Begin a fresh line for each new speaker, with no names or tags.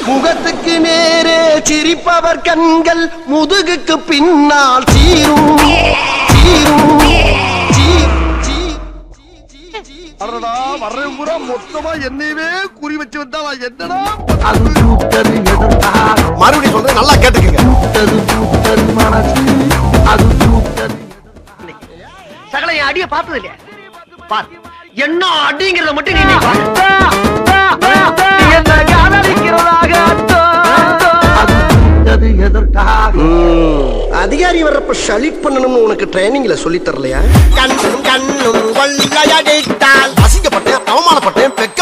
முகத்துக்கு நேரே சிரிப்பவர் கண்கள் முதுகுக்கு பின்னால் சீரும் சீரும் சீ- சீ-
அடடா வர்றேன் பூரா மொத்தமா என்னையவே குறி வச்சு வந்தா நான் என்னடா
அது பூத்தது எதற்காக
மறுபடியும் சொல்றேன் நல்லா கேட்டுக்கங்க
பூத்தது பூத்தது மனசு அது பூத்தது
சகல என் அடிய பார்த்தது இல்லையா பார் என்ன அடிங்கிறத மட்டும் நீ நீ பார்.
என்ன காதலிக்கிறதாக அது பூத்தது எதற்காக அதிகாரி வர்றப்ப ஷலிட் பண்ணணும்னு உனக்கு ட்ரைனிங்ல சொல்லி தரலையா
கண்ணும் கண்ணும் கொள்ளையடித்தால் அசிங்கப்பட்டேன் அவமானப்பட்டேன் வெக்க